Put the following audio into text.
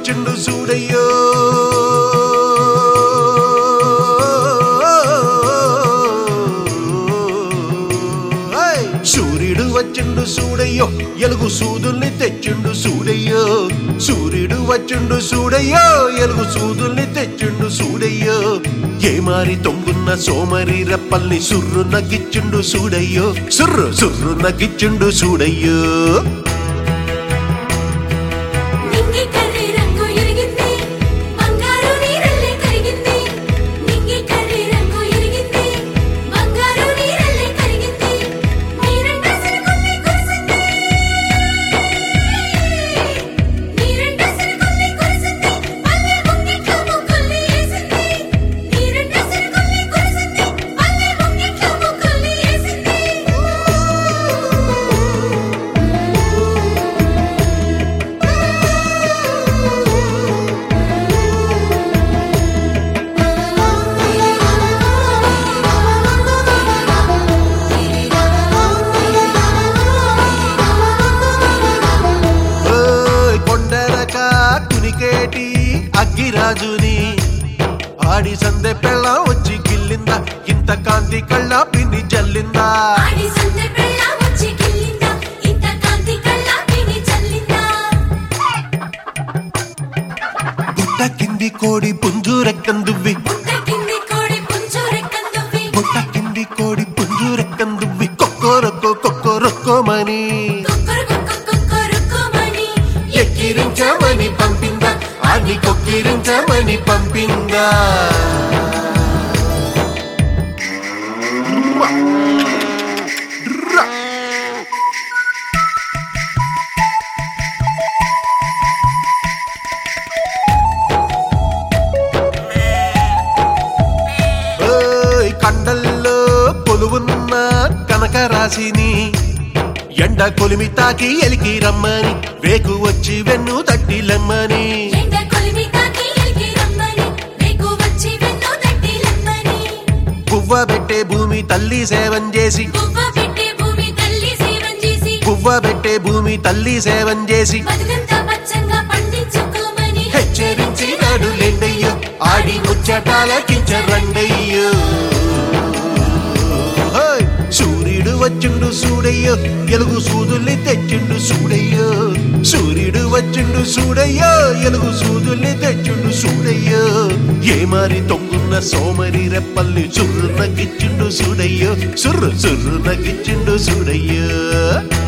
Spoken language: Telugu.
వచ్చిండు సూడయ్యో ఏయ్! సూర్యుడు వచ్చిండు సూడయ్యో ఎలుగు సూదుల్ని తెచ్చిండు సూడయ్యో సూర్యుడు వచ్చిండు సూడయ్యో ఎలుగు సూదుల్ని తెచ్చిండు సూడయ్యో ఏ మారి తొంగున్న సోమరి రెప్పల్ని సుర్రు నగ్గిచ్చిండు సూడయ్యో సుర్రు సుర్రు నగ్గిచ్చిండు సూడయ్యో నింగి కర్రి రంగు ఎరిగింది బంగారు నీరల్లే కరిగింది నింగి కర్రి రంగు ఎరిగింది బంగారు నీరల్లే కరిగింది నీరంట సిరుకుల్లి కురిసింది నీరంట సిరుకుల్లి కురిసింది పల్లె ముంగిట్లో ముగ్గుల్ని వేసింది నీరంట సిరుకుల్లి కురిసింది పల్లె ముంగిట్లో ముగ్గుల్ని వేసింది ఓయ్ కొండరక కునికేటి అగ్గిరాజుని ఆడి సందె పెళ్ళ వచ్చి గిల్లిందా ఇంత కాంతి కళ్ళ పిన్ని జల్లిందా ఆడి సందె పెళ్ళ వచ్చి గిల్లిందా ఇంత కాంతి కళ్ళ పిని చల్లిందా పుట్ట కింది కోడి పుంజు రెక్కం దువ్వి పుట్ట కింది కోడి పుంజు రెక్కలు దువ్వి పుట్ట కింది కోడి పుంజు రెక్కం దువ్వి కొక్కోరొక్కో కొక్కోరొక్కోమని కొక్కరుకొక్కరుకొక్కరుకోమని ఎక్కిరించమని పంపిందా ఆని కొక్కిరించమని పంపిందా ఓయ్ కండల్లో కొలువున్న కనక రాశిని ఎండ కొలిమి తాకి ఎలికి రమ్మని వేకు వచ్చి వెన్ను తట్టిలమ్మని ఎండ కొలిమి తాకి ఎలికి రమ్మని వేకు వచ్చి వెన్ను తట్టి లమ్మని పువ్వ పెట్టే భూమి తల్లి సేవం చేసి పువ్వ పెట్టే భూమి తల్లి సేవం చేసి పువ్వ పెట్టే భూమి తల్లి సేవం చేసి బతుకంతా పచ్చంగా పండించుకోమని హెచ్చరించినాడు లెండయ్యో ఆడి ముచ్చటాలకించరండయ్యో హోయ్! సూర్యుడు వచ్చిండు సూడయ్యో ఎలుగు సూదుల్ని తెచ్చిండు సూడయ్యో సూర్యుడు వచ్చిండు సూడయ్యో ఎలుగు సూదుల్ని తెచ్చిండు సూడయ్యో ఏ మారి తొంగున్న సోమరి రెప్పల్ని సుర్రు నగ్గిచ్చిండు సూడయ్యో సుర్రు సుర్రు నగ్గిచ్చిండు సూడయ్యో